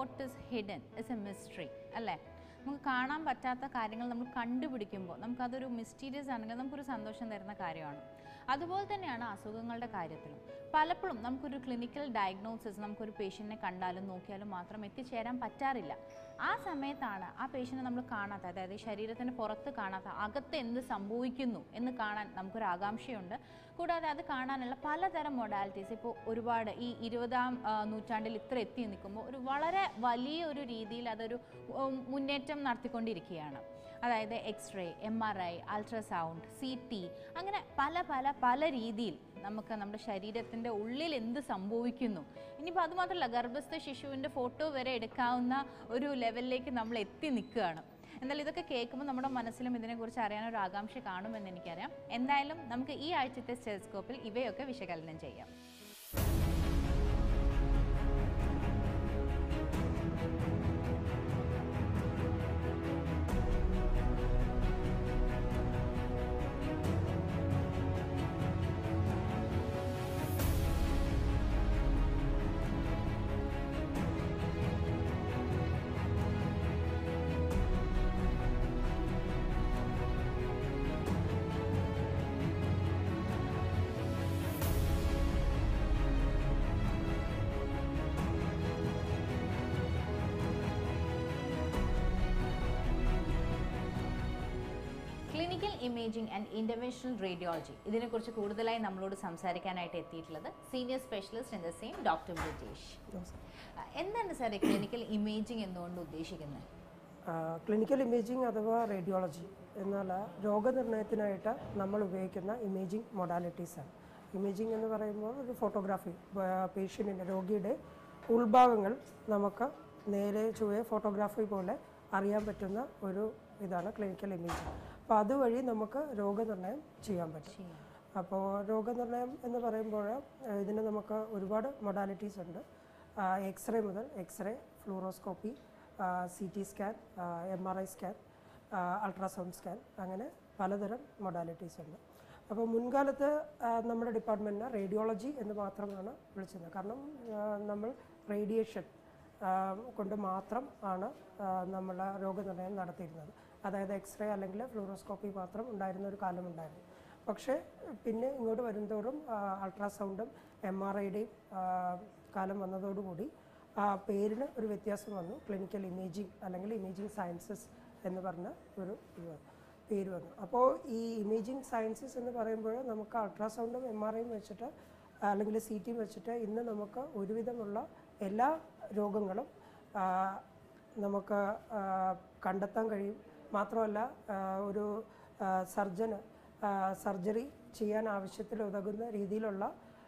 What is hidden is a mystery അല്ലേ നമുക്ക് കാണാൻ പറ്റാത്ത കാര്യങ്ങൾ നമ്മൾ കണ്ടുപിടിക്കുമ്പോൾ നമുക്കതൊരു മിസ്റ്റീരിയസ് ആണെങ്കിൽ നമുക്കൊരു സന്തോഷം തരുന്ന കാര്യമാണ് അതുപോലെ തന്നെയാണ് അസുഖങ്ങളുടെ കാര്യത്തിലും പലപ്പോഴും നമുക്കൊരു ക്ലിനിക്കൽ ഡയഗ്നോസിസ് നമുക്കൊരു പേഷ്യൻറ്റിനെ കണ്ടാലും നോക്കിയാലും മാത്രം എത്തിച്ചേരാൻ പറ്റാറില്ല ആ സമയത്താണ് ആ പേഷ്യൻറ്റിനെ നമ്മൾ കാണാത്ത അതായത് ശരീരത്തിന് പുറത്ത് കാണാത്ത അകത്ത് എന്ത് സംഭവിക്കുന്നു എന്ന് കാണാൻ നമുക്കൊരു ആകാംക്ഷയുണ്ട് കൂടാതെ അത് കാണാനുള്ള പലതരം മൊഡാലിറ്റീസ് ഇപ്പോൾ ഒരുപാട് ഈ ഇരുപതാം ആ, നൂറ്റാണ്ടിൽ ഇത്ര എത്തി നിൽക്കുമ്പോൾ ഒരു വളരെ വലിയ ഒരു രീതിയിൽ അതൊരു ഉം, മുന്നേറ്റം നടത്തിക്കൊണ്ടിരിക്കുകയാണ് അതായത് x-ray M R I ultrasound C T അങ്ങനെ പല പല പല രീതിയിൽ നമുക്ക് നമ്മുടെ ശരീരത്തിൻ്റെ ഉള്ളിൽ എന്ത് സംഭവിക്കുന്നു ഇനിയിപ്പോൾ അതുമാത്രമല്ല ഗർഭസ്ഥ ശിശുവിൻ്റെ ഫോട്ടോ വരെ എടുക്കാവുന്ന ഒരു ലെവലിലേക്ക് നമ്മൾ എത്തി നിൽക്കുകയാണ് എന്നാൽ ഇതൊക്കെ കേൾക്കുമ്പോൾ നമ്മുടെ മനസ്സിലും ഇതിനെക്കുറിച്ച് അറിയാനൊരു ആകാംക്ഷ കാണുമെന്ന് എനിക്കറിയാം എന്തായാലും നമുക്ക് ഈ ആഴ്ചത്തെ സ്റ്റെസ്കോപ്പിൽ ഇവയൊക്കെ വിശകലനം ചെയ്യാം clinical imaging and interventional radiology ഇതിനെക്കുറിച്ച് കൂടുതലായി നമ്മളോട് സംസാരിക്കാനായിട്ട് എത്തിയിട്ടുള്ളത് senior specialist in the same doctor Brijesh എന്താണ് സാർ ക്ലിനിക്കൽ ഇമേജിംഗ് എന്നുകൊണ്ട് ഉദ്ദേശിക്കുന്നത് ക്ലിനിക്കൽ ഇമേജിംഗ് അഥവാ റേഡിയോളജി എന്നാൽ രോഗനിർണയത്തിനായിട്ട് നമ്മൾ ഉപയോഗിക്കുന്ന ഇമേജിംഗ് മൊഡാലിറ്റീസാണ് ഇമേജിംഗ് എന്ന് പറയുമ്പോൾ ഒരു ഫോട്ടോഗ്രാഫി പേഷ്യൻറ്റിൻ്റെ രോഗിയുടെ ഉൾഭാഗങ്ങൾ നമുക്ക് നേരെ ചുവയെ ഫോട്ടോഗ്രാഫി പോലെ അറിയാൻ പറ്റുന്ന ഒരു ഇതാണ് ക്ലിനിക്കൽ ഇമേജിംഗ് അപ്പോൾ അതുവഴി നമുക്ക് രോഗനിർണയം ചെയ്യാൻ പറ്റും അപ്പോൾ രോഗനിർണയം എന്ന് പറയുമ്പോൾ ഏഹ്, ഇതിന് നമുക്ക് ഒരുപാട് മൊഡാലിറ്റീസ് ഉണ്ട് എക്സ്റേ മുതൽ x-ray fluoroscopy C T scan M R I scan ultrasound scan അങ്ങനെ പലതരം മൊഡാലിറ്റീസ് ഉണ്ട് അപ്പോൾ മുൻകാലത്ത് ആ, നമ്മുടെ ഡിപ്പാർട്ട്മെൻറ്റിന് റേഡിയോളജി എന്ന് മാത്രമാണ് വിളിച്ചിരുന്നത് കാരണം ആ, നമ്മൾ റേഡിയേഷൻ കൊണ്ട് മാത്രം ആണ് നമ്മൾ രോഗനിർണയം നടത്തിയിരുന്നത് അതായത് എക്സ്റേ അല്ലെങ്കിൽ ഫ്ലൂറോസ്കോപ്പി മാത്രം ഉണ്ടായിരുന്ന ഒരു കാലമുണ്ടായിരുന്നു പക്ഷേ പിന്നെ ഇങ്ങോട്ട് വരുംതോറും അൾട്രാസൗണ്ടും എം ആർ ഐയുടെയും കാലം വന്നതോടുകൂടി ആ പേരിന് ഒരു വ്യത്യാസം വന്നു ക്ലിനിക്കൽ ഇമേജിംഗ് അല്ലെങ്കിൽ ഇമേജിംഗ് സയൻസസ് എന്ന് പറഞ്ഞ ഒരു ഇത് വന്നു. പേര് വന്നു അപ്പോൾ ഈ ഇമേജിംഗ് സയൻസസ് എന്ന് പറയുമ്പോൾ നമുക്ക് അൾട്രാസൗണ്ടും എം ആർ ഐയും വെച്ചിട്ട് അല്ലെങ്കിൽ സി ടിയും വെച്ചിട്ട് ഇന്ന് നമുക്ക് ഒരുവിധമുള്ള എല്ലാ രോഗങ്ങളും ആ, നമുക്ക് ആ, കണ്ടെത്താൻ കഴിയും മാത്രമല്ല ആ, ഒരു സർജന് സർജറി ചെയ്യാൻ ആവശ്യത്തിൽ ഉതകുന്ന രീതിയിലുള്ള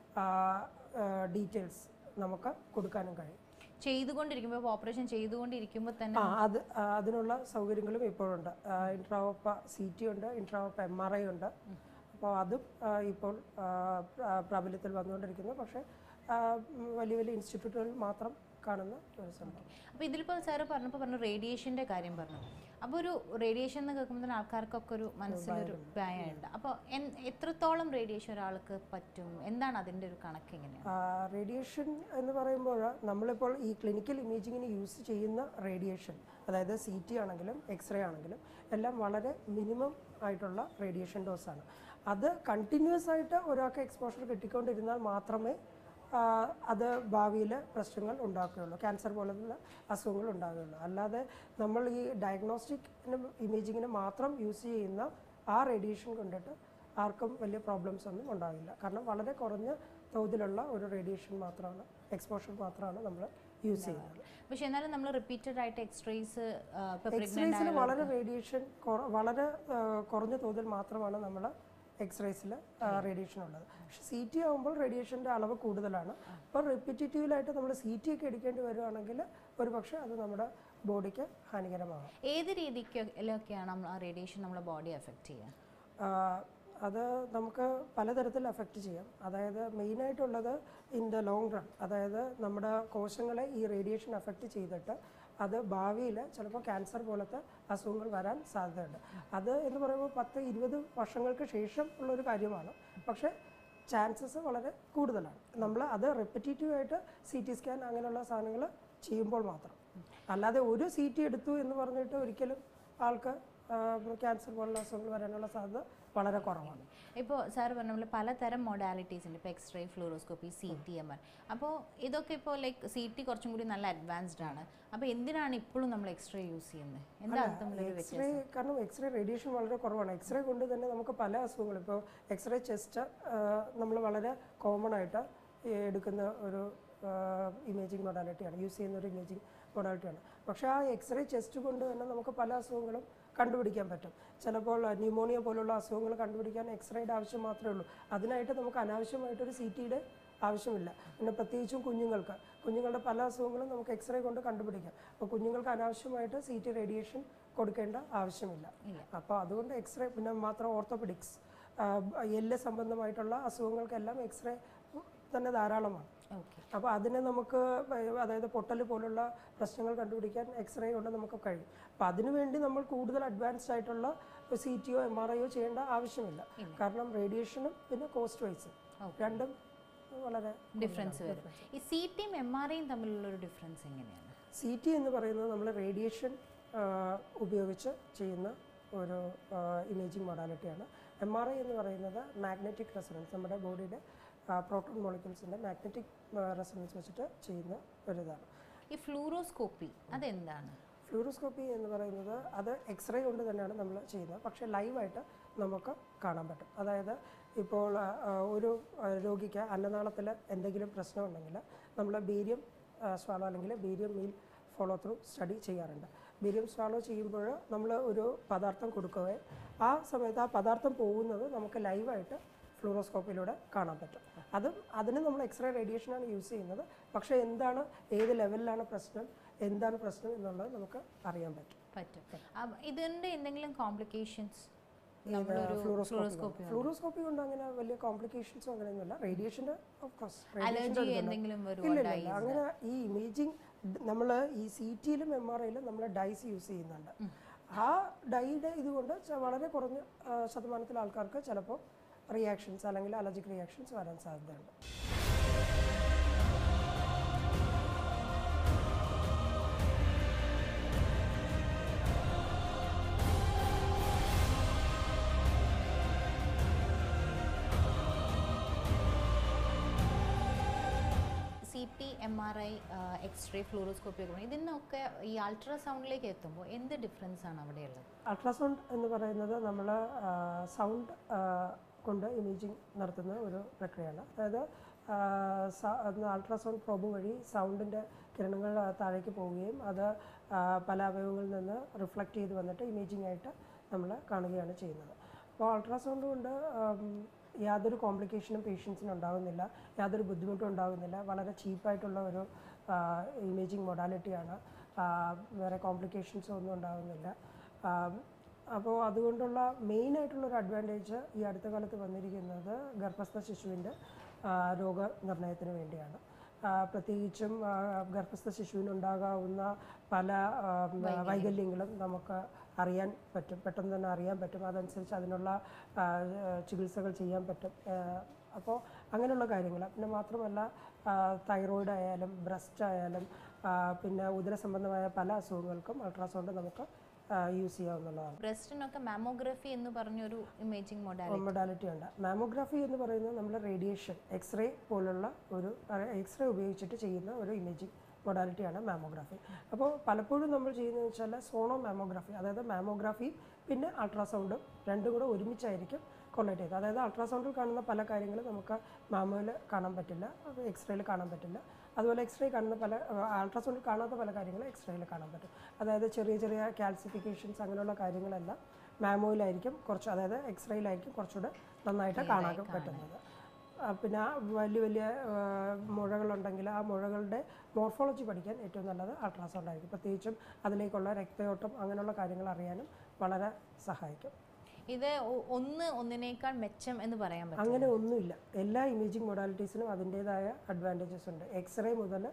ഡീറ്റെയിൽസ് നമുക്ക് കൊടുക്കാനും കഴിയും ചെയ്തുകൊണ്ടിരിക്കുമ്പോൾ ഓപ്പറേഷൻ ചെയ്തുകൊണ്ടിരിക്കുമ്പോൾ തന്നെ ആ അത് ആ, അതിനുള്ള സൗകര്യങ്ങളും ഇപ്പോഴുണ്ട് ഇൻട്രാവപ്പ സി ടി ഉണ്ട് ഇൻട്രാവപ്പ എം ആർ ഐ ഉണ്ട് അപ്പോൾ അതും ആ, ഇപ്പോൾ ആ, പ്ര- പ്രാബല്യത്തിൽ വന്നുകൊണ്ടിരിക്കുന്നു പക്ഷേ ആ, ഉം, വലിയ വലിയ ഇൻസ്റ്റിറ്റ്യൂട്ടുകളിൽ മാത്രം കാണുന്ന ഒരു സംഭവം അപ്പോൾ ഇതിലിപ്പോൾ സാറ് പറഞ്ഞപ്പോൾ പറഞ്ഞു റേഡിയേഷൻ്റെ കാര്യം പറഞ്ഞു അപ്പോൾ ഒരു റേഡിയേഷൻ എന്ന് കേൾക്കുമ്പോൾ തന്നെ ആൾക്കാർക്കൊക്കെ ഒരു മനസ്സിലൊരു ഭയമുണ്ട് അപ്പോൾ എത്രത്തോളം റേഡിയേഷൻ ഒരാൾക്ക് പറ്റും എന്താണ് അതിൻ്റെ ഒരു കണക്ക് എങ്ങനെയാണ് റേഡിയേഷൻ എന്ന് പറയുമ്പോൾ നമ്മളിപ്പോൾ ഈ ക്ലിനിക്കൽ ഇമേജിങ്ങിന് യൂസ് ചെയ്യുന്ന റേഡിയേഷൻ അതായത് സി ടി ആണെങ്കിലും എക്സ്റേ ആണെങ്കിലും എല്ലാം വളരെ മിനിമം ആയിട്ടുള്ള റേഡിയേഷൻ ഡോസാണ് അത് കണ്ടിന്യൂസ് ആയിട്ട് ഒരാൾക്ക് എക്സ്പോഷർ കിട്ടിക്കൊണ്ടിരുന്നാൽ മാത്രമേ ആ, അത് ഭാവിയിൽ പ്രശ്നങ്ങൾ ഉണ്ടാക്കുകയുള്ളൂ ക്യാൻസർ പോലുള്ള അസുഖങ്ങൾ ഉണ്ടാകുകയുള്ളൂ അല്ലാതെ നമ്മൾ ഈ ഡയഗ്നോസ്റ്റിക്കിനും ഇമേജിങ്ങിന് മാത്രം യൂസ് ചെയ്യുന്ന ആ റേഡിയേഷൻ കൊണ്ടിട്ട് ആർക്കും വലിയ പ്രോബ്ലംസ് ഒന്നും ഉണ്ടാവില്ല കാരണം വളരെ കുറഞ്ഞ തോതിലുള്ള ഒരു റേഡിയേഷൻ മാത്രമാണ് എക്സ്പോഷർ മാത്രമാണ് നമ്മൾ യൂസ് ചെയ്യുന്നത് പക്ഷെ എന്നാലും നമ്മൾ റിപ്പീറ്റഡ് ആയിട്ട് എക്സ്റേസ് ഇപ്പോൾ എക്സ്റേസിൽ വളരെ റേഡിയേഷൻ വളരെ ആ, കുറഞ്ഞ തോതിൽ മാത്രമാണ് നമ്മൾ എക്സ്റേസിൽ റേഡിയേഷൻ ഉള്ളത് പക്ഷെ സി ടി ആകുമ്പോൾ റേഡിയേഷൻ്റെ അളവ് കൂടുതലാണ് അപ്പോൾ റിപ്പീറ്റേറ്റീവിലായിട്ട് നമ്മൾ സി ടി ഒക്കെ എടുക്കേണ്ടി വരുവാണെങ്കിൽ ഒരു പക്ഷേ അത് നമ്മുടെ ബോഡിക്ക് ഹാനികരമാകാം ഏത് രീതിക്കൊക്കെയാണ് നമ്മൾ ആ റേഡിയേഷൻ നമ്മുടെ ബോഡി എഫക്റ്റ് ചെയ്യുക ആ, അത് നമുക്ക് പലതരത്തിൽ അഫക്റ്റ് ചെയ്യാം അതായത് മെയിനായിട്ടുള്ളത് ഇൻ ദ ലോങ് റൺ അതായത് നമ്മുടെ കോശങ്ങളെ ഈ റേഡിയേഷൻ അഫക്റ്റ് ചെയ്തിട്ട് അത് ഭാവിയിൽ ചിലപ്പോൾ ക്യാൻസർ പോലത്തെ അസുഖങ്ങൾ വരാൻ സാധ്യതയുണ്ട് അത് എന്ന് പറയുമ്പോൾ പത്ത് ഇരുപത് വർഷങ്ങൾക്ക് ശേഷം ഉള്ളൊരു കാര്യമാണ് പക്ഷേ ചാൻസസ് വളരെ കൂടുതലാണ് നമ്മൾ അത് റിപ്പറ്റേറ്റീവായിട്ട് സി ടി സ്കാൻ അങ്ങനെയുള്ള സാധനങ്ങൾ ചെയ്യുമ്പോൾ മാത്രം അല്ലാതെ ഒരു സി ടി എടുത്തു എന്ന് പറഞ്ഞിട്ട് ഒരിക്കലും ആൾക്ക് ക്യാൻസർ പോലുള്ള അസുഖങ്ങൾ വരാനുള്ള സാധ്യത വളരെ കുറവാണ് ഇപ്പോൾ സാർ പറഞ്ഞ പോലെ പലതരം മൊഡാലിറ്റീസ് ഉണ്ട് ഇപ്പോൾ x-ray fluoroscopy C T M R അപ്പോൾ ഇതൊക്കെ ഇപ്പോൾ ലൈക്ക് സി ടി കുറച്ചും കൂടി നല്ല അഡ്വാൻസ്ഡ് ആണ് അപ്പോൾ എന്തിനാണ് ഇപ്പോഴും നമ്മൾ എക്സ്റേ യൂസ് ചെയ്യുന്നത് എന്താണ് തമ്മിലൊരു എക്സ്റേ കാരണം എക്സ്റേ റേഡിയേഷൻ വളരെ കുറവാണ് എക്സ്റേ കൊണ്ട് തന്നെ നമുക്ക് പല അസുഖങ്ങളും ഇപ്പോൾ എക്സ്റേ ചെസ്റ്റ് നമ്മൾ വളരെ കോമൺ ആയിട്ട് എടുക്കുന്ന ഒരു ഇമേജിംഗ് മൊഡാലിറ്റിയാണ് യൂസ് ചെയ്യുന്ന ഒരു ഇമേജിംഗ് മൊഡാലിറ്റിയാണ് പക്ഷേ ആ എക്സ്റേ ചെസ്റ്റ് കൊണ്ട് തന്നെ നമുക്ക് പല അസുഖങ്ങളും കണ്ടുപിടിക്കാൻ പറ്റും ചിലപ്പോൾ ന്യൂമോണിയ പോലുള്ള അസുഖങ്ങൾ കണ്ടുപിടിക്കാൻ എക്സ്റേയുടെ ആവശ്യം മാത്രമേ ഉള്ളൂ അതിനായിട്ട് നമുക്ക് അനാവശ്യമായിട്ടൊരു സി ടിയുടെ ആവശ്യമില്ല പിന്നെ പ്രത്യേകിച്ചും കുഞ്ഞുങ്ങൾക്ക് കുഞ്ഞുങ്ങളുടെ പല അസുഖങ്ങളും നമുക്ക് എക്സ്റേ കൊണ്ട് കണ്ടുപിടിക്കാം അപ്പോൾ കുഞ്ഞുങ്ങൾക്ക് അനാവശ്യമായിട്ട് സി ടി റേഡിയേഷൻ കൊടുക്കേണ്ട ആവശ്യമില്ല അപ്പോൾ അതുകൊണ്ട് എക്സ്റേ പിന്നെ മാത്രം ഓർത്തോപെഡിക്സ് എല്ല് സംബന്ധമായിട്ടുള്ള അസുഖങ്ങൾക്കെല്ലാം എക്സ്റേ തന്നെ ധാരാളമാണ് ഓക്കെ അപ്പോൾ അതിനെ നമുക്ക് പ- അതായത് പൊട്ടൽ പോലുള്ള പ്രശ്നങ്ങൾ കണ്ടുപിടിക്കാൻ എക്സ്റേ കൊണ്ട് നമുക്ക് കഴിയും അപ്പോൾ അതിനുവേണ്ടി നമ്മൾ കൂടുതൽ അഡ്വാൻസ്ഡ് ആയിട്ടുള്ള സി ടിയോ എം ആർ ഐയോ ചെയ്യേണ്ട ആവശ്യമില്ല കാരണം റേഡിയേഷനും പിന്നെ കോസ്റ്റ് വൈസും രണ്ടും വളരെ ഡിഫറൻസ് വരും ഈ സി ടിയും എം ആർ ഐയും തമ്മിലുള്ള ഒരു ഡിഫറൻസ് എങ്ങനെയാണ് സി ടി എന്ന് പറയുന്നത് നമ്മൾ റേഡിയേഷൻ ഉപയോഗിച്ച് ചെയ്യുന്ന ഒരു ഇമേജിംഗ് മൊഡാലിറ്റിയാണ് എം ആർ ഐ എന്ന് പറയുന്നത് മാഗ്നറ്റിക് റെസണൻസ് നമ്മുടെ ബോഡിയുടെ പ്രോട്ടോൺ മോളിക്യൂൾസിൻ്റെ മാഗ്നറ്റിക് റെസണൻസ് വെച്ചിട്ട് ചെയ്യുന്ന ഒരിതാണ് ഈ ഫ്ലൂറോസ്കോപ്പി അതെന്താണ് ഫ്ലൂറോസ്കോപ്പി എന്ന് പറയുന്നത് അത് എക്സ്റേ കൊണ്ട് തന്നെയാണ് നമ്മൾ ചെയ്യുന്നത് പക്ഷേ ലൈവായിട്ട് നമുക്ക് കാണാൻ പറ്റും അതായത് ഇപ്പോൾ ആ, ആ, ഒരു ആ, രോഗിക്ക് അന്നനാളത്തിൽ എന്തെങ്കിലും പ്രശ്നമുണ്ടെങ്കിൽ നമ്മൾ ബീരിയം സ്വാളോ അല്ലെങ്കിൽ barium meal follow through study ചെയ്യാറുണ്ട് ബീരിയം സ്വാളോ ചെയ്യുമ്പോൾ നമ്മൾ ഒരു പദാർത്ഥം കൊടുക്കുകയും ആ സമയത്ത് ആ പദാർത്ഥം പോകുന്നത് നമുക്ക് ലൈവായിട്ട് ഫ്ലൂറോസ്കോപ്പിലൂടെ കാണാൻ പറ്റും അതും അതിന് നമ്മൾ എക്സ്റേ റേഡിയേഷനാണ് യൂസ് ചെയ്യുന്നത് പക്ഷേ എന്താണ് ഏത് ലെവലിലാണ് പ്രശ്നം എന്താണ് പ്രശ്നം എന്നുള്ളത് നമുക്ക് അറിയാൻ പറ്റും പറ്റും അപ്പ- ഇതിന്റെ എന്തെങ്കിലും കോംപ്ലിക്കേഷൻസ് ഫ്ലൂറോസ്കോപ്പി ഫ്ലൂറോസ്കോപ്പി കൊണ്ട് അങ്ങനെ വലിയ കോംപ്ലിക്കേഷൻസും അങ്ങനെയൊന്നുമില്ല റേഡിയേഷൻ്റെ ഓഫ് കോഴ്സ് അലർജി എന്തെങ്കിലും വരുമോ ഇല്ല ഇല്ല ഇല്ല അങ്ങനെ ഈ ഇമേജിങ് നമ്മൾ ഈ സി ടിയിലും എം ആർ ഐയിലും നമ്മൾ ഡൈസ് യൂസ് ചെയ്യുന്നുണ്ട് ആ ഡൈയുടെ ഇതുകൊണ്ട് ച- വളരെ കുറഞ്ഞ ആ, ശതമാനത്തിൽ ആൾക്കാർക്ക് ചിലപ്പോൾ റിയാക്ഷൻസ് അല്ലെങ്കിൽ അലർജിക് റിയാക്ഷൻസ് വരാൻ സാധ്യതയുണ്ട് C T M R I x-ray fluoroscopy ഒക്കെ ഉണ്ട്. ഇതിനൊക്കെ ഈ അൾട്രാസൗണ്ടിലേക്ക് എത്തുമ്പോൾ എന്ത് ഡിഫറൻസ് ആണ് അവിടെയുള്ളത് അൾട്രാസൗണ്ട് എന്ന് പറയുന്നത് നമ്മൾ സൗണ്ട് കൊണ്ട് ഇമേജിങ് നടത്തുന്ന ഒരു പ്രക്രിയയാണ് അതായത് അൾട്രാസൗണ്ട് പ്രോബ് വഴി സൗണ്ടിൻ്റെ കിരണങ്ങൾ താഴേക്ക് പോവുകയും അത് ആ, പല അവയവങ്ങളിൽ നിന്ന് റിഫ്ലക്റ്റ് ചെയ്ത് വന്നിട്ട് ഇമേജിംഗ് ആയിട്ട് നമ്മൾ കാണുകയാണ് ചെയ്യുന്നത് അപ്പോൾ അൾട്രാസൗണ്ട് കൊണ്ട് ആം, യാതൊരു കോംപ്ലിക്കേഷനും പേഷ്യൻസിന് ഉണ്ടാകുന്നില്ല യാതൊരു ബുദ്ധിമുട്ടും ഉണ്ടാകുന്നില്ല വളരെ ചീപ്പായിട്ടുള്ള ഒരു ഇമേജിംഗ് മൊഡാലിറ്റിയാണ് വേറെ കോംപ്ലിക്കേഷൻസും ഒന്നും ഉണ്ടാകുന്നില്ല ആം, അപ്പോൾ അതുകൊണ്ടുള്ള മെയിൻ ആയിട്ടുള്ള ഒരു അഡ്വാൻറ്റേജ് ഈ അടുത്ത കാലത്ത് വന്നിരിക്കുന്നത് ഗർഭസ്ഥ ശിശുവിൻ്റെ രോഗനിർണയത്തിന് വേണ്ടിയാണ് ആ, പ്രത്യേകിച്ചും ആ, ഗർഭസ്ഥ ശിശുവിനുണ്ടാകാവുന്ന പല ആ, വൈകല്യങ്ങളും നമുക്ക് അറിയാൻ പറ്റും പെട്ടെന്ന് തന്നെ അറിയാൻ പറ്റും അതനുസരിച്ച് അതിനുള്ള ആ, ചികിത്സകൾ ചെയ്യാൻ പറ്റും അപ്പോൾ അങ്ങനെയുള്ള കാര്യങ്ങൾ പിന്നെ മാത്രമല്ല തൈറോയിഡ് ആയാലും ബ്രസ്റ്റ് ആയാലും ആ, പിന്നെ ഉദര സംബന്ധമായ പല അസുഖങ്ങൾക്കും അൾട്രാസൗണ്ട് നമുക്ക് യൂസ് ചെയ്യാവുന്നതാണ് ബ്രസ്റ്റിനൊക്കെ മാമോഗ്രഫി എന്ന് പറഞ്ഞൊരു ഇമേജിംഗ് മൊഡാലിറ്റി മൊഡാലിറ്റി ഉണ്ട് മാമോഗ്രാഫി എന്ന് പറയുന്നത് നമ്മൾ റേഡിയേഷൻ എക്സ്റേ പോലുള്ള ഒരു എക്സ്റേ ഉപയോഗിച്ചിട്ട് ചെയ്യുന്ന ഒരു ഇമേജിംഗ് മൊഡാലിറ്റിയാണ് മാമോഗ്രാഫി അപ്പോൾ പലപ്പോഴും നമ്മൾ ചെയ്യുന്നത് വെച്ചാൽ സോണോ മാമോഗ്രാഫി അതായത് മാമോഗ്രാഫി പിന്നെ അൾട്രാസൗണ്ടും രണ്ടും കൂടെ ഒരുമിച്ചായിരിക്കും കൊള്ളേറ്റ് ചെയ്തത് അതായത് അൾട്രാസൗണ്ടിൽ കാണുന്ന പല കാര്യങ്ങളും നമുക്ക് മാമോയിൽ കാണാൻ പറ്റില്ല അത് എക്സ്റേയിൽ കാണാൻ പറ്റില്ല അതുപോലെ എക്സ്റേ കാണുന്ന പല അൾട്രാസൗണ്ടിൽ കാണാത്ത പല കാര്യങ്ങളും എക്സ്റേയിൽ കാണാൻ പറ്റും അതായത് ചെറിയ ചെറിയ കാൽസിഫിക്കേഷൻസ് അങ്ങനെയുള്ള കാര്യങ്ങളെല്ലാം മാമോയിലായിരിക്കും കുറച്ച് അതായത് എക്സ്റേയിലായിരിക്കും കുറച്ചുകൂടെ നന്നായിട്ട് കാണാൻ പറ്റുന്നത് ആ, പിന്നെ ആ വലിയ വലിയ ആ, മുഴകളുണ്ടെങ്കിൽ ആ മുഴകളുടെ മോർഫോളജി പഠിക്കാൻ ഏറ്റവും നല്ലത് അൾട്രാസൗണ്ട് ആയിരിക്കും പ്രത്യേകിച്ചും അതിലേക്കുള്ള രക്തയോട്ടം അങ്ങനെയുള്ള കാര്യങ്ങൾ അറിയാനും വളരെ സഹായിക്കും ഇത് ഒ- ഒന്ന് ഒന്നിനേക്കാൾ മെച്ചം എന്ന് പറയാൻ പറ്റും അങ്ങനെ ഒന്നുമില്ല എല്ലാ ഇമേജിംഗ് മൊഡാലിറ്റീസിനും അതിൻ്റേതായ അഡ്വാൻറ്റേജസ് ഉണ്ട് എക്സ്റേ മുതൽ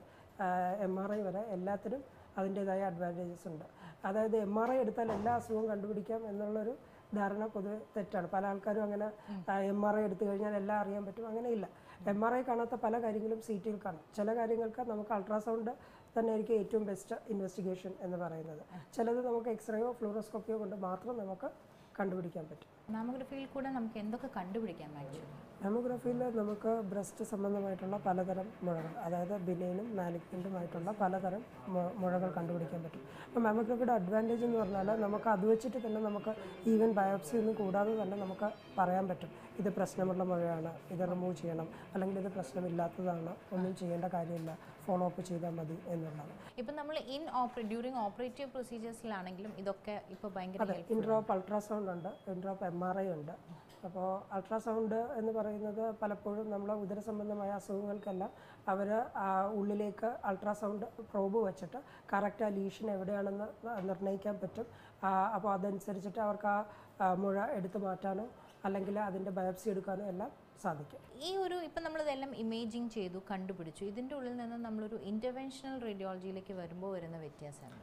എം ആർ ഐ വരെ എല്ലാത്തിനും അതിൻ്റേതായ അഡ്വാൻറ്റേജസ് ഉണ്ട് അതായത് എം ആർ ഐ എടുത്താൽ എല്ലാ അസുഖവും കണ്ടുപിടിക്കാം എന്നുള്ളൊരു ധാരണ പൊതുവെ തെറ്റാണ് പല ആൾക്കാരും അങ്ങനെ എം ആർ ഐ എടുത്തു കഴിഞ്ഞാൽ എല്ലാം അറിയാൻ പറ്റും അങ്ങനെയില്ല എം ആർ ഐ കാണാത്ത പല കാര്യങ്ങളും സി ടിയിൽ കാണും ചില കാര്യങ്ങൾക്ക് നമുക്ക് അൾട്രാസൗണ്ട് തന്നെയായിരിക്കും ഏറ്റവും ബെസ്റ്റ് ഇൻവെസ്റ്റിഗേഷൻ എന്ന് പറയുന്നത് ചിലത് നമുക്ക് എക്സ്റേയോ ഫ്ലൂറോസ്കോപ്പിയോ കൊണ്ട് മാത്രം നമുക്ക് കണ്ടുപിടിക്കാൻ പറ്റും മാമോഗ്രഫിയിൽ കൂടെ നമുക്ക് എന്തൊക്കെ കണ്ടുപിടിക്കാം ആക്ച്വലി മാമോഗ്രാഫിയിൽ നമുക്ക് ബ്രസ്റ്റ് സംബന്ധമായിട്ടുള്ള പലതരം മുഴകൾ അതായത് ബിനൈനും മാലിഗ്നൻറ്റുമായിട്ടുള്ള പലതരം മു- മുഴകൾ കണ്ടുപിടിക്കാൻ പറ്റും അപ്പോൾ മാമോഗ്രാഫിയുടെ അഡ്വാൻറ്റേജ് എന്ന് പറഞ്ഞാൽ നമുക്ക് അത് വെച്ചിട്ട് തന്നെ നമുക്ക് ഈവൻ ബയോപ്സി ഒന്നും കൂടാതെ തന്നെ നമുക്ക് പറയാൻ പറ്റും ഇത് പ്രശ്നമുള്ള മുഴയാണ് ഇത് റിമൂവ് ചെയ്യണം അല്ലെങ്കിൽ ഇത് പ്രശ്നമില്ലാത്തതാണ് ഒന്നും ചെയ്യേണ്ട കാര്യമില്ല ഫോളോ അപ്പ് ചെയ്താൽ മതി എന്നുള്ളത് ഇപ്പം നമ്മൾ ഇൻ ഓപ്പറേ ഡ്യൂറിങ് ഓപ്പറേറ്റീവ് പ്രൊസീജിയേഴ്സിലാണെങ്കിലും ഇതൊക്കെ ഇപ്പോൾ ഭയങ്കര അതെ ഇൻഡ്രോപ്പ് അൾട്രാസൗണ്ട് ഉണ്ട് ഇൻഡ്രോപ്പ് എം ആർ ഐ ഉണ്ട് അപ്പോൾ അൾട്രാസൗണ്ട് എന്ന് പറയുന്നത് പലപ്പോഴും നമ്മൾ ഉദര സംബന്ധമായ അസുഖങ്ങൾക്കെല്ലാം അവർ ഉള്ളിലേക്ക് അൾട്രാസൗണ്ട് പ്രോബ് വെച്ചിട്ട് കറക്റ്റ് ആ ലീഷൻ എവിടെയാണെന്ന് നിർണ്ണയിക്കാൻ പറ്റും അപ്പോൾ അതനുസരിച്ചിട്ട് അവർക്ക് ആ ആ, മുഴ എടുത്തു മാറ്റാനോ അല്ലെങ്കിൽ അതിൻ്റെ ബയോപ്സി എടുക്കാനോ എല്ലാം സാധിക്കും ഈ ഒരു ഇപ്പം നമ്മൾ ഇതെല്ലാം ഇമേജിങ് ചെയ്തു കണ്ടുപിടിച്ചു ഇതിൻ്റെ ഉള്ളിൽ നിന്ന് നമ്മളൊരു ഇൻ്റർവെൻഷണൽ റേഡിയോളജിയിലേക്ക് വരുമ്പോൾ വരുന്ന വ്യത്യാസമാണ്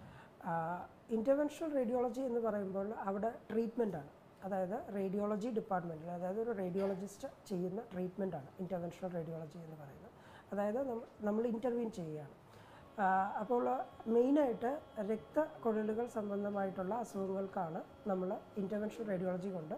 ഇൻ്റർവെൻഷണൽ റേഡിയോളജി എന്ന് പറയുമ്പോൾ അവിടെ ട്രീറ്റ്മെൻ്റ് ആണ് അതായത് റേഡിയോളജി ഡിപ്പാർട്ട്മെൻറ്റിൽ അതായത് ഒരു റേഡിയോളജിസ്റ്റ് ചെയ്യുന്ന ട്രീറ്റ്മെൻ്റ് ആണ് ഇൻ്റർവെൻഷണൽ റേഡിയോളജി എന്ന് പറയുന്നത് അതായത് നമ്മ- നമ്മൾ ഇൻ്റർവ്യൂൻ ചെയ്യുകയാണ് ആ, അപ്പോൾ മെയിനായിട്ട് രക്തക്കുഴലുകൾ സംബന്ധമായിട്ടുള്ള അസുഖങ്ങൾക്കാണ് നമ്മൾ ഇൻ്റർവെൻഷണൽ റേഡിയോളജി കൊണ്ട്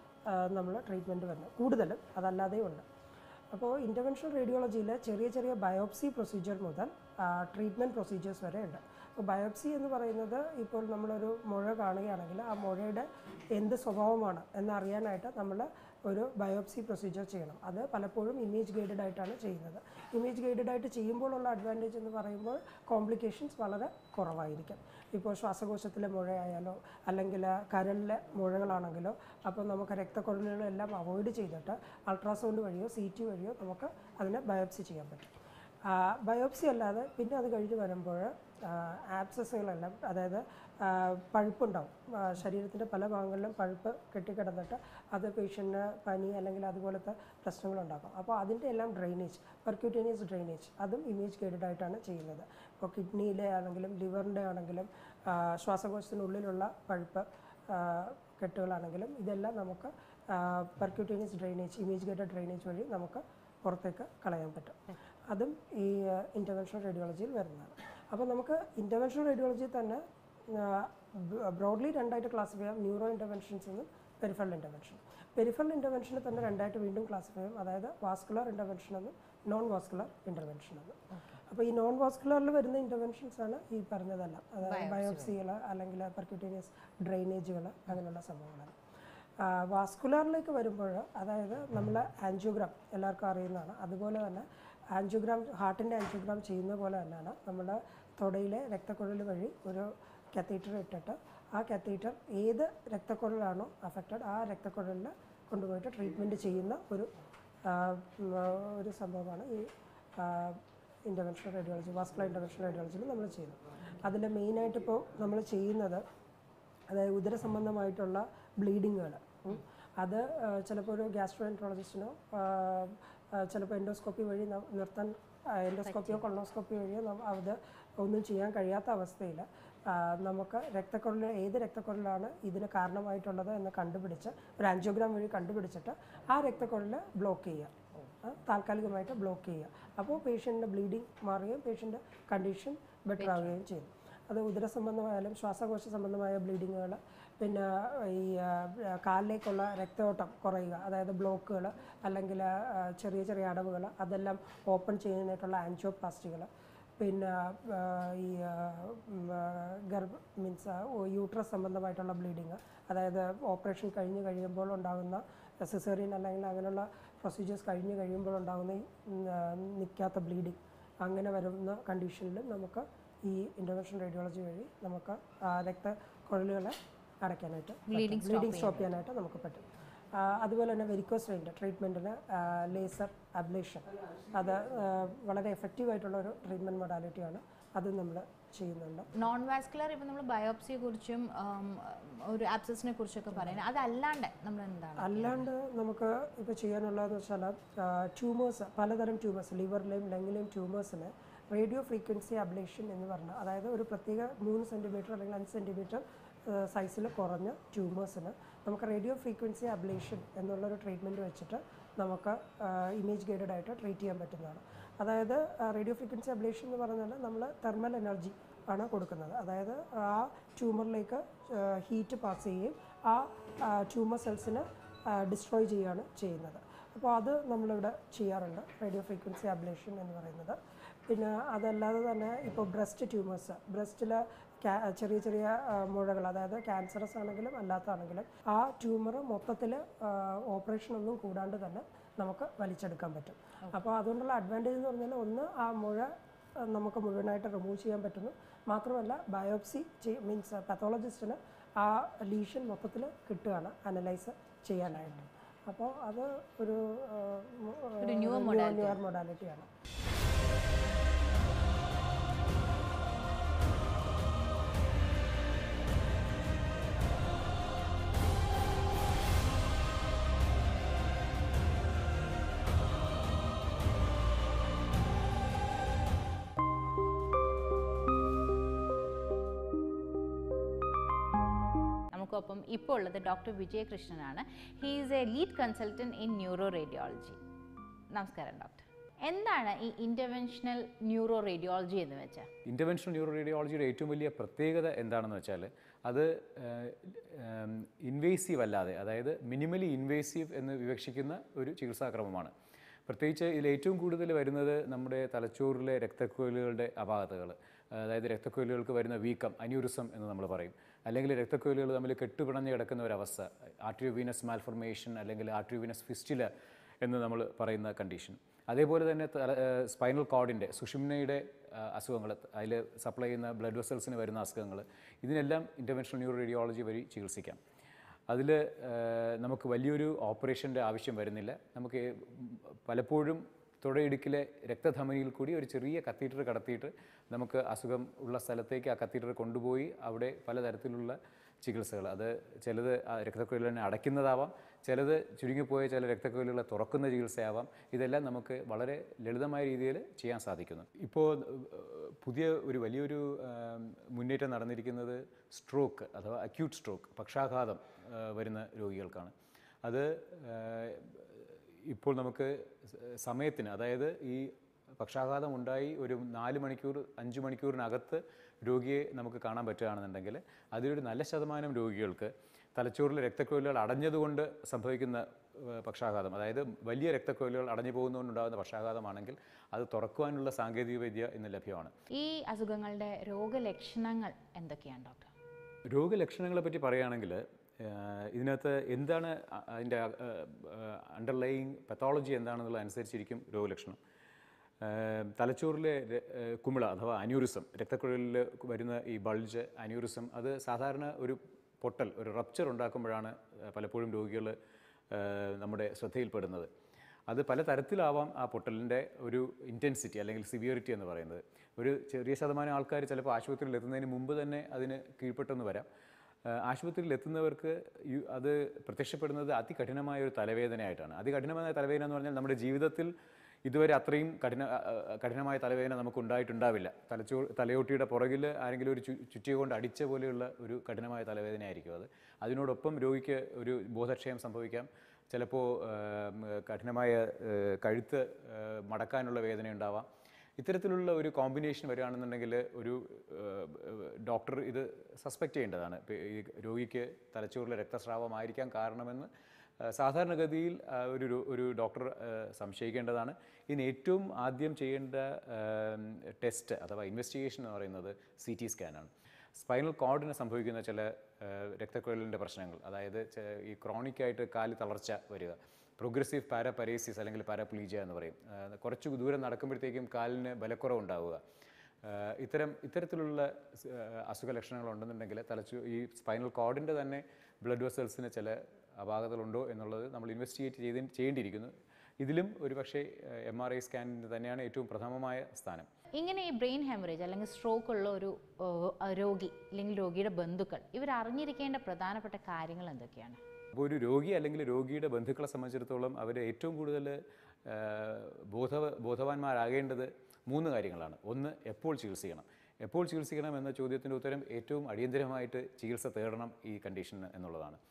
നമ്മൾ ട്രീറ്റ്മെൻറ്റ് വരുന്നത് കൂടുതലും അതല്ലാതെയും ഉണ്ട് അപ്പോൾ ഇൻ്റർവെൻഷണൽ റേഡിയോളജിയിൽ ചെറിയ ചെറിയ ബയോപ്സി പ്രൊസീജിയർ മുതൽ ട്രീറ്റ്മെൻറ്റ് പ്രൊസീജിയേഴ്സ് വരെ ഉണ്ട് അപ്പോൾ ബയോപ്സി എന്ന് പറയുന്നത് ഇപ്പോൾ നമ്മളൊരു മുഴ കാണുകയാണെങ്കിൽ ആ മുഴയുടെ എന്ത് സ്വഭാവമാണ് എന്നറിയാനായിട്ട് നമ്മൾ ഒരു ബയോപ്സി പ്രൊസീജിയർ ചെയ്യണം അത് പലപ്പോഴും ഇമേജ് ഗൈഡഡ് ആയിട്ടാണ് ചെയ്യുന്നത് ഇമേജ് ഗൈഡഡ് ആയിട്ട് ചെയ്യുമ്പോഴുള്ള അഡ്വാൻറ്റേജ് എന്ന് പറയുമ്പോൾ കോംപ്ലിക്കേഷൻസ് വളരെ കുറവായിരിക്കും ഇപ്പോൾ ശ്വാസകോശത്തിലെ മുഴയായാലോ അല്ലെങ്കിൽ കരളിലെ മുഴകളാണെങ്കിലോ അപ്പോൾ നമുക്ക് രക്തക്കുഴലുകളെല്ലാം അവോയ്ഡ് ചെയ്തിട്ട് അൾട്രാസൗണ്ട് വഴിയോ സി ടി വഴിയോ നമുക്ക് അതിനെ ബയോപ്സി ചെയ്യാൻ പറ്റും ബയോപ്സി അല്ലാതെ പിന്നെ അത് കഴിഞ്ഞ് വരുമ്പോൾ ആപ്സസുകളെല്ലാം അതായത് ആ, പഴുപ്പുണ്ടാവും ശരീരത്തിൻ്റെ പല ഭാഗങ്ങളിലും പഴുപ്പ് കെട്ടിക്കിടന്നിട്ട് അത് പേഷ്യൻറ്റിന് പനി അല്ലെങ്കിൽ അതുപോലത്തെ പ്രശ്നങ്ങളുണ്ടാക്കും അപ്പോൾ അതിൻ്റെ എല്ലാം ഡ്രെയിനേജ് പെർക്യൂട്ടേനിയസ് ഡ്രെയിനേജ് അതും ഇമേജ് ഗൈഡഡ് ആയിട്ടാണ് ചെയ്യുന്നത് ഇപ്പോൾ കിഡ്നിയിലെ ആണെങ്കിലും ലിവറിൻ്റെ ആണെങ്കിലും ആ, ശ്വാസകോശത്തിനുള്ളിലുള്ള പഴുപ്പ് ആ, കെട്ടുകളാണെങ്കിലും ഇതെല്ലാം നമുക്ക് percutaneous drainage image guided drainage വഴി നമുക്ക് പുറത്തേക്ക് കളയാൻ പറ്റും അതും ഈ ഇൻ്റർവെൻഷണൽ റേഡിയോളജിയിൽ വരുന്നതാണ് അപ്പോൾ നമുക്ക് ഇൻ്റർവെൻഷണൽ റേഡിയോളജിയിൽ തന്നെ ബ്രോഡ്ലി രണ്ടായിട്ട് ക്ലാസിഫൈ ചെയ്യാം ന്യൂറോ ഇൻ്റർവെൻഷൻസ് എന്നും പെരിഫറൽ ഇൻ്റർവെൻഷൻ പെരിഫറൽ ഇൻ്റർവെൻഷനെ തന്നെ രണ്ടായിട്ട് വീണ്ടും ക്ലാസിഫൈ ചെയ്യും അതായത് വാസ്കുലർ ഇൻ്റർവെൻഷൻ എന്നും നോൺ വാസ്കുലർ ഇൻ്റർവെൻഷൻ എന്നും അപ്പോൾ ഈ നോൺ വാസ്കുലറിൽ വരുന്ന ഇൻ്റർവെൻഷൻസ് ആണ് ഈ പറഞ്ഞതെല്ലാം അതായത് ബയോപ്സികൾ അല്ലെങ്കിൽ പെർക്യൂട്ടേനിയസ് ഡ്രെയിനേജുകൾ അങ്ങനെയുള്ള സംഭവങ്ങളാണ് വാസ്കുലറിലേക്ക് വരുമ്പോൾ അതായത് നമ്മൾ ആൻജിയോഗ്രാം എല്ലാവർക്കും അറിയുന്നതാണ് അതുപോലെ തന്നെ ആൻജിയോഗ്രാം ഹാർട്ടിൻ്റെ ആൻജിയോഗ്രാം ചെയ്യുന്ന പോലെ തന്നെയാണ് നമ്മുടെ തൊടയിലെ രക്തക്കുഴൽ വഴി ഒരു കത്തീറ്റർ ഇട്ടിട്ട് ആ കത്തീറ്റർ ഏത് രക്തക്കുഴലാണോ അഫക്റ്റഡ് ആ രക്തക്കുഴലിൽ കൊണ്ടുപോയിട്ട് ട്രീറ്റ്മെൻറ്റ് ചെയ്യുന്ന ഒരു ആ, ഉം, ആ, ഒരു സംഭവമാണ് ഈ ഇൻ്റർവെൻഷൻ റേഡിയോളജി വാസ്കുലർ ഇൻ്റർവെൻഷൻ റേഡിയോളജിയിൽ നമ്മൾ ചെയ്യുന്നത് അതിൽ മെയിനായിട്ട് ഇപ്പോൾ നമ്മൾ ചെയ്യുന്നത് അതായത് ഉദര സംബന്ധമായിട്ടുള്ള ബ്ലീഡിങ്ങുകൾ അത് ചിലപ്പോൾ ഒരു ഗ്യാസ്ട്രോഎൻട്രോളജിസ്റ്റിനോ ചിലപ്പോൾ എൻഡോസ്കോപ്പി വഴി ന- നിർത്താൻ എൻഡോസ്കോപ്പിയോ കൊളോസ്കോപ്പി വഴിയോ നം- അത് ഒന്നും ചെയ്യാൻ കഴിയാത്ത അവസ്ഥയിൽ നമുക്ക് രക്തക്കുഴൽ ഏത് രക്തക്കുഴലാണ് ഇതിന് കാരണമായിട്ടുള്ളത് എന്ന് കണ്ടുപിടിച്ച് ഒരു ആൻജിയോഗ്രാം വഴി കണ്ടുപിടിച്ചിട്ട് ആ രക്തക്കുഴൽ ബ്ലോക്ക് ചെയ്യുക ആ, താൽക്കാലികമായിട്ട് ബ്ലോക്ക് ചെയ്യുക അപ്പോൾ പേഷ്യൻ്റെ ബ്ലീഡിങ് മാറുകയും പേഷ്യൻ്റെ കണ്ടീഷൻ ബെറ്റർ ആവുകയും ചെയ്യും അത് ഉദര സംബന്ധമായാലും ശ്വാസകോശ സംബന്ധമായ ബ്ലീഡിങ്ങുകൾ പിന്നെ ഈ ആ, കാലിലേക്കുള്ള രക്തയോട്ടം കുറയുക അതായത് ബ്ലോക്കുകൾ അല്ലെങ്കിൽ ആ, ചെറിയ ചെറിയ അടവുകൾ അതെല്ലാം ഓപ്പൺ ചെയ്യുന്നതിനായിട്ടുള്ള ആൻജിയോപ്ലാസ്റ്റികൾ പിന്നെ ആ, ഈ ആ, ഉം, ആ, ഗർഭ മീൻസ് യൂട്രസ് സംബന്ധമായിട്ടുള്ള ബ്ലീഡിങ് അതായത് ഓപ്പറേഷൻ കഴിഞ്ഞ് കഴിയുമ്പോൾ ഉണ്ടാകുന്ന സിസേറിയൻ അല്ലെങ്കിൽ അങ്ങനെയുള്ള പ്രൊസീജിയേഴ്സ് കഴിഞ്ഞ് കഴിയുമ്പോൾ ഉണ്ടാകുന്ന ഈ ഉം, ആ, നിൽക്കാത്ത ബ്ലീഡിങ് അങ്ങനെ വരുന്ന കണ്ടീഷനിലും നമുക്ക് ഈ ഇൻ്റർവെൻഷൻ റേഡിയോളജി വഴി നമുക്ക് ആ രക്തക്കുഴലുകളെ അടയ്ക്കാനായിട്ട് Bleeding ബ്ലീഡിങ് സ്റ്റോപ്പ് ചെയ്യാനായിട്ട് നമുക്ക് പറ്റും ആ, അതുപോലെ തന്നെ വെരിക്കോസ് വെയിൻ്റെ ട്രീറ്റ്മെൻറ്റിന് ലേസർ അബ്ലേഷൻ അത് ആ, വളരെ എഫക്റ്റീവ് ആയിട്ടുള്ള ഒരു ട്രീറ്റ്മെൻറ്റ് മൊഡാലിറ്റിയാണ് അത് നമ്മൾ ചെയ്യുന്നുണ്ട് നോൺ വാസ്കുലർ ഇപ്പം നമ്മൾ ബയോപ്സിയെ കുറിച്ചും ഉം, ഒരു ആപ്സസിനെ കുറിച്ചൊക്കെ പറയുന്നത് അതല്ലാണ്ട് നമ്മൾ എന്താണ് അല്ലാണ്ട് നമുക്ക് ഇപ്പോൾ ചെയ്യാനുള്ളതെന്ന് വെച്ചാൽ ട്യൂമേഴ്സ് പലതരം ട്യൂമേഴ്സ് ലിവറിലെയും ലങ്ങിലെയും ട്യൂമേഴ്സിന് റേഡിയോ ഫ്രീക്വൻസി അബ്ലേഷൻ എന്ന് പറഞ്ഞാൽ അതായത് ഒരു പ്രത്യേക മൂന്ന് സെൻറ്റിമീറ്റർ അല്ലെങ്കിൽ അഞ്ച് സെൻറ്റിമീറ്റർ സൈസിൽ കുറഞ്ഞ ട്യൂമേഴ്സിന് നമുക്ക് റേഡിയോ ഫ്രീക്വൻസി അബ്ലേഷൻ എന്നുള്ളൊരു ട്രീറ്റ്മെൻറ്റ് വെച്ചിട്ട് നമുക്ക് ഇമേജ് ഗൈഡഡ് ആയിട്ട് ട്രീറ്റ് ചെയ്യാൻ പറ്റുന്നതാണ് അതായത് റേഡിയോ ഫ്രീക്വൻസി അബ്ലേഷൻ എന്ന് പറഞ്ഞാൽ നമ്മൾ തെർമൽ എനർജി ആണ് കൊടുക്കുന്നത് അതായത് ആ ട്യൂമറിലേക്ക് ഹീറ്റ് പാസ് ചെയ്യുകയും ആ ട്യൂമർ സെൽസിനെ ഡിസ്ട്രോയ് ചെയ്യുകയാണ് ചെയ്യുന്നത് അപ്പോൾ അത് നമ്മളിവിടെ ചെയ്യാറുണ്ട് റേഡിയോ ഫ്രീക്വൻസി അബ്ലേഷൻ എന്ന് പറയുന്നത് പിന്നെ അതല്ലാതെ തന്നെ ഇപ്പോൾ ബ്രസ്റ്റ് ട്യൂമേഴ്സ് ബ്രസ്റ്റിൽ ചെറിയ ചെറിയ ആ, മുഴകൾ അതായത് ക്യാൻസറസ് ആണെങ്കിലും അല്ലാത്താണെങ്കിലും ആ ട്യൂമർ മൊത്തത്തിൽ ഓപ്പറേഷൻ ഒന്നും കൂടാണ്ട് തന്നെ നമുക്ക് വലിച്ചെടുക്കാൻ പറ്റും അപ്പോൾ അതുകൊണ്ടുള്ള അഡ്വാൻറ്റേജ് എന്ന് പറഞ്ഞാൽ ഒന്ന് ആ മുഴ ആ, നമുക്ക് മുഴുവനായിട്ട് റിമൂവ് ചെയ്യാൻ പറ്റുന്നു മാത്രമല്ല ബയോപ്സി മീൻസ് പാത്തോളജിസ്റ്റിന് ആ ലീഷൻ മൊത്തത്തിൽ കിട്ടുകയാണ് അനലൈസ് ചെയ്യാനായിട്ട് അപ്പോൾ അത് ഒരു ഒരു newer modality ന്യൂവർ മൊഡാലിറ്റിയാണ് നമുക്കൊപ്പം ഇപ്പോൾ ഉള്ളത് ഡോക്ടർ വിജയകൃഷ്ണനാണ് he is a lead consultant in neuro radiology നമസ്കാരം ഡോക്ടർ എന്താണ് ഈ ഇൻ്റർവെൻഷണൽ ന്യൂറോ റേഡിയോളജി എന്ന് വെച്ചാൽ ഇൻ്റർവെൻഷണൽ ന്യൂറോ റേഡിയോളജിയുടെ ഏറ്റവും വലിയ പ്രത്യേകത എന്താണെന്ന് വെച്ചാൽ അത് ഇൻവേസീവ് അല്ലാതെ അതായത് മിനിമലി ഇൻവേസീവ് എന്ന് വിവക്ഷിക്കുന്ന ഒരു ചികിത്സാക്രമമാണ് പ്രത്യേകിച്ച് ഇതിൽ ഏറ്റവും കൂടുതൽ വരുന്നത് നമ്മുടെ തലച്ചോറിലെ രക്തക്കുഴലുകളുടെ അപാകതകൾ അതായത് രക്തക്കുഴലുകൾക്ക് വരുന്ന വീക്കം അന്യൂറിസം എന്ന് നമ്മൾ പറയും അല്ലെങ്കിൽ രക്തക്കുഴലുകൾ തമ്മിൽ കെട്ടുപിണഞ്ഞ് കിടക്കുന്ന ഒരവസ്ഥ ആർട്രിയോവീനസ് മാൽഫർമേഷൻ അല്ലെങ്കിൽ ആർട്രിയോവീനസ് ഫിസ്റ്റില എന്ന് നമ്മൾ പറയുന്ന കണ്ടീഷൻ അതേപോലെ തന്നെ തല സ്പൈനൽ കോഡിൻ്റെ സുഷുമ്നയുടെ അസുഖങ്ങൾ അതിൽ സപ്ലൈ ചെയ്യുന്ന ബ്ലഡ് വെസൽസിന് വരുന്ന അസുഖങ്ങൾ ഇതിനെല്ലാം ഇൻ്റർവെൻഷണൽ ന്യൂറോ റേഡിയോളജി വഴി ചികിത്സിക്കാം അതിൽ നമുക്ക് വലിയൊരു ഓപ്പറേഷൻ്റെ ആവശ്യം വരുന്നില്ല നമുക്ക് പലപ്പോഴും തുടയിടുക്കിലെ രക്തധമനിയിൽ കൂടി ഒരു ചെറിയ കത്തീറ്റർ കടത്തിയിട്ട് നമുക്ക് അസുഖം ഉള്ള സ്ഥലത്തേക്ക് ആ കത്തീറ്റർ കൊണ്ടുപോയി അവിടെ പലതരത്തിലുള്ള ചികിത്സകൾ അത് ചിലത് ആ രക്തക്കുഴലിനെ അടയ്ക്കുന്നതാവാം ചിലത് ചുരുങ്ങിപ്പോയ ചില രക്തക്കുഴലുകളെ തുറക്കുന്ന ചികിത്സയാവാം ഇതെല്ലാം നമുക്ക് വളരെ ലളിതമായ രീതിയിൽ ചെയ്യാൻ സാധിക്കുന്നു ഇപ്പോൾ ഏഹ്, പുതിയ ഒരു വലിയൊരു ആം, മുന്നേറ്റം നടന്നിരിക്കുന്നത് സ്ട്രോക്ക് അഥവാ അക്യൂട്ട് സ്ട്രോക്ക് പക്ഷാഘാതം ഏഹ്, വരുന്ന രോഗികൾക്കാണ് അത് ഏഹ്, ഇപ്പോൾ നമുക്ക് സ- സമയത്തിന് അതായത് ഈ പക്ഷാഘാതം ഉണ്ടായി ഒരു നാല് മണിക്കൂർ അഞ്ച് മണിക്കൂറിനകത്ത് രോഗിയെ നമുക്ക് കാണാൻ പറ്റുകയാണെന്നുണ്ടെങ്കിൽ അതിലൊരു നല്ല ശതമാനം രോഗികൾക്ക് തലച്ചോറിലെ രക്തക്കുഴലുകൾ അടഞ്ഞതുകൊണ്ട് സംഭവിക്കുന്ന ഏഹ്, പക്ഷാഘാതം അതായത് വലിയ രക്തക്കുഴലുകൾ അടഞ്ഞു പോകുന്നതുകൊണ്ടുണ്ടാകുന്ന പക്ഷാഘാതമാണെങ്കിൽ അത് തുറക്കുവാനുള്ള സാങ്കേതികവിദ്യ ഇന്ന് ലഭ്യമാണ് ഈ അസുഖങ്ങളുടെ രോഗലക്ഷണങ്ങൾ എന്തൊക്കെയാണ് ഡോക്ടർ രോഗലക്ഷണങ്ങളെ പറ്റി പറയുകയാണെങ്കിൽ ആഹ് ഇതിനകത്ത് എന്താണ് അ- അതിൻ്റെ അണ്ടർലൈയിങ് പത്തോളജി എന്താണെന്നുള്ള അനുസരിച്ചിരിക്കും രോഗലക്ഷണം ആഹ് തലച്ചോറിലെ ര- ആഹ് കുമിള അഥവാ അന്യൂറിസം രക്തക്കുഴലിൽ വരുന്ന ഈ ബൾജ് അന്യൂറിസം അത് സാധാരണ ഒരു പൊട്ടൽ ഒരു റപ്ചർ ഉണ്ടാക്കുമ്പോഴാണ് ആഹ് പലപ്പോഴും രോഗികൾ നമ്മുടെ ശ്രദ്ധയിൽപ്പെടുന്നത് അത് പല തരത്തിലാവാം ആ പൊട്ടലിൻ്റെ ഒരു ഇൻറ്റൻസിറ്റി അല്ലെങ്കിൽ സിവിയറിറ്റി എന്ന് പറയുന്നത് ഒരു ചെറിയ ശതമാനം ആൾക്കാർ ചിലപ്പോൾ ആശുപത്രിയിൽ എത്തുന്നതിന് മുമ്പ് തന്നെ അതിന് കീഴ്പ്പെട്ടെന്ന് വരാം ആഹ് ആശുപത്രിയിൽ എത്തുന്നവർക്ക് യു- അത് പ്രത്യക്ഷപ്പെടുന്നത് അതികഠിനമായ ഒരു തലവേദനയായിട്ടാണ് അതികഠിനമായ തലവേദന എന്ന് പറഞ്ഞാൽ നമ്മുടെ ജീവിതത്തിൽ ഇതുവരെ അത്രയും കഠിന ആ, ആ, കഠിനമായ തലവേദന നമുക്ക് ഉണ്ടായിട്ടുണ്ടാവില്ല തലച്ചോ തലയോട്ടിയുടെ പുറകിൽ ആരെങ്കിലും ഒരു ചു- ചുറ്റിക കൊണ്ട് അടിച്ച പോലെയുള്ള ഒരു കഠിനമായ തലവേദനയായിരിക്കും അത് അതിനോടൊപ്പം രോഗിക്ക് ഒരു ബോധക്ഷയം സംഭവിക്കാം ചിലപ്പോൾ കഠിനമായ ആ, കഴുത്ത് ആ, മടക്കാനുള്ള വേദന ഉണ്ടാവാം ഇത്തരത്തിലുള്ള ഒരു കോമ്പിനേഷൻ വരികയാണെന്നുണ്ടെങ്കിൽ ഒരു ഡോക്ടർ ഇത് സസ്പെക്റ്റ് ചെയ്യേണ്ടതാണ് ഇപ്പം ഈ രോഗിക്ക് തലച്ചോറിലെ രക്തസ്രാവമായിരിക്കാൻ കാരണമെന്ന് ആ, സാധാരണഗതിയിൽ ആ, ഒരു രോ- ഒരു ഡോക്ടർ ആ, സംശയിക്കേണ്ടതാണ് ഇതിന് ഏറ്റവും ആദ്യം ചെയ്യേണ്ട ടെസ്റ്റ് അഥവാ ഇൻവെസ്റ്റിഗേഷൻ എന്ന് പറയുന്നത് സി ടി സ്കാനാണ് സ്പൈനൽ കോഡിന് സംഭവിക്കുന്ന ചില ആ, രക്തക്കുഴലിൻ്റെ പ്രശ്നങ്ങൾ അതായത് ചെ- ഈ ക്രോണിക് ആയിട്ട് കാല് തളർച്ച വരിക പ്രോഗ്രസീവ് പാരാപരേസിസ് അല്ലെങ്കിൽ പാരാപ്ലീജിയ എന്ന് പറയും ആ, കുറച്ച് ദൂരം നടക്കുമ്പോഴത്തേക്കും കാലിന് ബലക്കുറവ് ഉണ്ടാവുക ആ, ഇത്തരം ഇത്തരത്തിലുള്ള സ്- ആ, അസുഖ ലക്ഷണങ്ങൾ ഉണ്ടെന്നുണ്ടെങ്കിൽ തലച്ചു ഈ സ്പൈനൽ കോഡിൻ്റെ തന്നെ ബ്ലഡ് വെസൽസിന് ചില അപാകതകളുണ്ടോ എന്നുള്ളത് നമ്മൾ ഇൻവെസ്റ്റിഗേറ്റ് ചെയ്ത് ചെയ്യേണ്ടിയിരിക്കുന്നു ഇതിലും ഒരുപക്ഷെ എം ആർ ഐ സ്കാനിന് തന്നെയാണ് ഏറ്റവും പ്രഥമമായ സ്ഥാനം ഇങ്ങനെ ഈ ബ്രെയിൻ ഹെമറേജ് അല്ലെങ്കിൽ സ്ട്രോക്ക് ഉള്ള ഒരു ഓ, രോഗി അല്ലെങ്കിൽ രോഗിയുടെ ബന്ധുക്കൾ ഇവർ അറിഞ്ഞിരിക്കേണ്ട പ്രധാനപ്പെട്ട കാര്യങ്ങൾ എന്തൊക്കെയാണ് അപ്പോൾ ഒരു രോഗി അല്ലെങ്കിൽ രോഗിയുടെ ബന്ധുക്കളെ സംബന്ധിച്ചിടത്തോളം അവർ ഏറ്റവും കൂടുതൽ ആ, ബോധ ബോധവാന്മാരാകേണ്ടത് മൂന്ന് കാര്യങ്ങളാണ് ഒന്ന് എപ്പോൾ ചികിത്സിക്കണം എപ്പോൾ ചികിത്സിക്കണം എന്ന ചോദ്യത്തിൻ്റെ ഉത്തരം ഏറ്റവും അടിയന്തരമായിട്ട് ചികിത്സ തേടണം ഈ കണ്ടീഷന് എന്നുള്ളതാണ്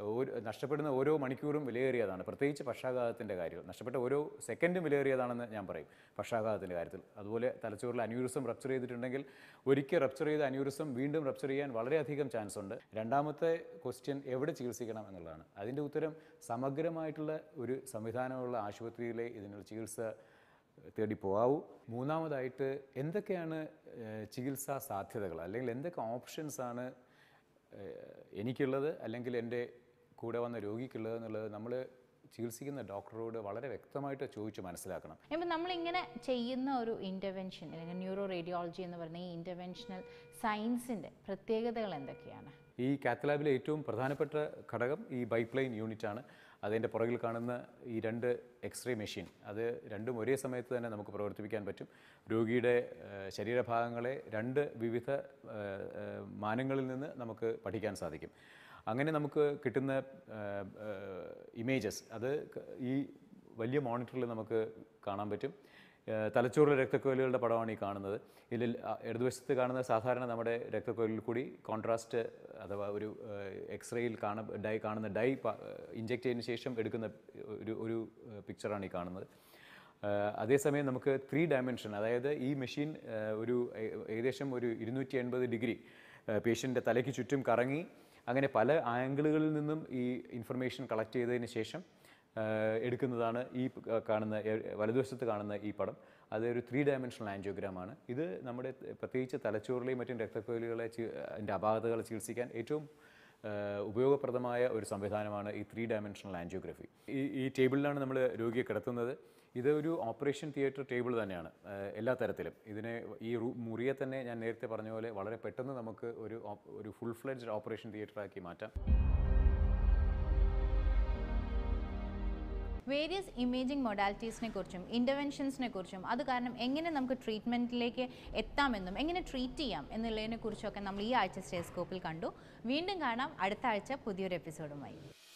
ഒരു നഷ്ടപ്പെടുന്ന ഓരോ മണിക്കൂറും വിലയേറിയതാണ് പ്രത്യേകിച്ച് പക്ഷാഘാതത്തിൻ്റെ കാര്യം നഷ്ടപ്പെട്ട ഓരോ സെക്കൻഡും വിലയേറിയതാണെന്ന് ഞാൻ പറയും പക്ഷാഘാതത്തിൻ്റെ കാര്യത്തിൽ അതുപോലെ തലച്ചോറിൽ അന്യൂറിസം റപ്ചർ ചെയ്തിട്ടുണ്ടെങ്കിൽ ഒരിക്കൽ റപ്ചർ ചെയ്ത അന്യൂറിസം വീണ്ടും റപ്ചർ ചെയ്യാൻ വളരെയധികം ചാൻസ് ഉണ്ട് രണ്ടാമത്തെ ക്വസ്റ്റ്യൻ എവിടെ ചികിത്സിക്കണം എന്നുള്ളതാണ് അതിൻ്റെ ഉത്തരം സമഗ്രമായിട്ടുള്ള ഒരു സംവിധാനമുള്ള ആശുപത്രിയിലെ ഇതിനുള്ള ചികിത്സ തേടി പോകാവൂ മൂന്നാമതായിട്ട് എന്തൊക്കെയാണ് ഏഹ്, ചികിത്സാ സാധ്യതകൾ അല്ലെങ്കിൽ എന്തൊക്കെ ഓപ്ഷൻസ് ആണ് ഏഹ്, എനിക്കുള്ളത് അല്ലെങ്കിൽ എൻ്റെ കൂടെ വന്ന രോഗിക്കുള്ളത് എന്നുള്ളത് നമ്മൾ ചികിത്സിക്കുന്ന ഡോക്ടറോട് വളരെ വ്യക്തമായിട്ട് ചോദിച്ച് മനസ്സിലാക്കണം ഇപ്പം നമ്മളിങ്ങനെ ചെയ്യുന്ന ഒരു ഇൻ്റർവെൻഷൻ അല്ലെങ്കിൽ ന്യൂറോ റേഡിയോളജി എന്ന് പറയുന്ന ഈ ഇൻ്റർവെൻഷണൽ സയൻസിൻ്റെ പ്രത്യേകതകൾ എന്തൊക്കെയാണ് ഈ കാത്തലാബിലെ ഏറ്റവും പ്രധാനപ്പെട്ട ഘടകം ഈ ബൈപ്ലൈൻ യൂണിറ്റ് ആണ് അതിൻ്റെ പുറകിൽ കാണുന്ന ഈ രണ്ട് എക്സ്റേ മെഷീൻ അത് രണ്ടും ഒരേ സമയത്ത് തന്നെ നമുക്ക് പ്രവർത്തിപ്പിക്കാൻ പറ്റും രോഗിയുടെ ഏഹ്, ശരീരഭാഗങ്ങളെ രണ്ട് വിവിധ ഏഹ്, ഏഹ്, മാനങ്ങളിൽ നിന്ന് നമുക്ക് പഠിക്കാൻ സാധിക്കും അങ്ങനെ നമുക്ക് കിട്ടുന്ന ഇമേജസ് അത് ക- ഈ വലിയ മോണിറ്ററിൽ നമുക്ക് കാണാൻ പറ്റും ഏഹ് തലച്ചോറിലെ രക്തക്കൊയിലുകളുടെ പടമാണ് ഈ കാണുന്നത് ഇതിൽ അ, ഇടതുവശത്ത് കാണുന്ന സാധാരണ നമ്മുടെ രക്തക്കൊയിലിൽ കൂടി കോൺട്രാസ്റ്റ് അഥവാ ഒരു എക്സ്റേയിൽ കാണ ഡൈ കാണുന്ന ഡൈ ഇഞ്ചെക്ട് ചെയ്തതിന് ശേഷം എടുക്കുന്ന ഒരു ഒരു പിക്ചറാണ് ഈ കാണുന്നത് ഏഹ് അതേസമയം നമുക്ക് ത്രീ ഡയമെൻഷൻ അതായത് ഈ മെഷീൻ ഒരു ഏ- ഏകദേശം ഒരു ഇരുന്നൂറ്റി എൺപത് ഡിഗ്രി പേഷ്യൻ്റെ തലയ്ക്ക് ചുറ്റും കറങ്ങി അങ്ങനെ പല ആംഗിളുകളിൽ നിന്നും ഈ ഇൻഫർമേഷൻ കളക്ട് ചെയ്തതിന് ശേഷം ഏഹ് എടുക്കുന്നതാണ് ഈ പ- കാണുന്ന എ- വലതുവശത്ത് കാണുന്ന ഈ പടം അത് ഒരു ത്രീ ഡയമെൻഷണൽ ആൻജിയോഗ്രാമാണ് ഇത് നമ്മുടെ ത- പ്രത്യേകിച്ച് തലച്ചോറിലെയും മറ്റും രക്തക്കൊയിലുകളെ ചി- അതിൻ്റെ അപാകതകൾ ചികിത്സിക്കാൻ ഏറ്റവും ഏഹ് ഉപയോഗപ്രദമായ ഒരു സംവിധാനമാണ് ഈ ത്രീ ഡയമെൻഷണൽ ആൻജിയോഗ്രഫി ഈ ഈ ടേബിളിലാണ് നമ്മൾ രോഗിയെ കിടത്തുന്നത് ഇത് ഒരു ഓപ്പറേഷൻ തിയേറ്റർ ടേബിൾ തന്നെയാണ് ഏഹ് എല്ലാ തരത്തിലും ഇതിനെ ഈ റൂ മുറിയെ തന്നെ ഞാൻ നേരത്തെ പറഞ്ഞ പോലെ വളരെ പെട്ടെന്ന് നമുക്ക് ഒരു ഓപ്- ഒരു ഫുൾ ഫ്ലെഡ്ജ് ഓപ്പറേഷൻ തിയേറ്ററാക്കി മാറ്റാം വേരിയസ് ഇമേജിംഗ് മൊഡാലിറ്റീസിനെ കുറിച്ചും ഇൻ്റർവെൻഷൻസിനെ കുറിച്ചും അത് കാരണം എങ്ങനെ നമുക്ക് ട്രീറ്റ്മെൻറ്റിലേക്ക് എത്താമെന്നും എങ്ങനെ ട്രീറ്റ് ചെയ്യാം എന്നുള്ളതിനെ കുറിച്ചൊക്കെ നമ്മൾ ഈ ആഴ്ച സ്റ്റേസ്കോപ്പിൽ കണ്ടു വീണ്ടും കാണാം അടുത്ത ആഴ്ച പുതിയൊരു എപ്പിസോഡുമായി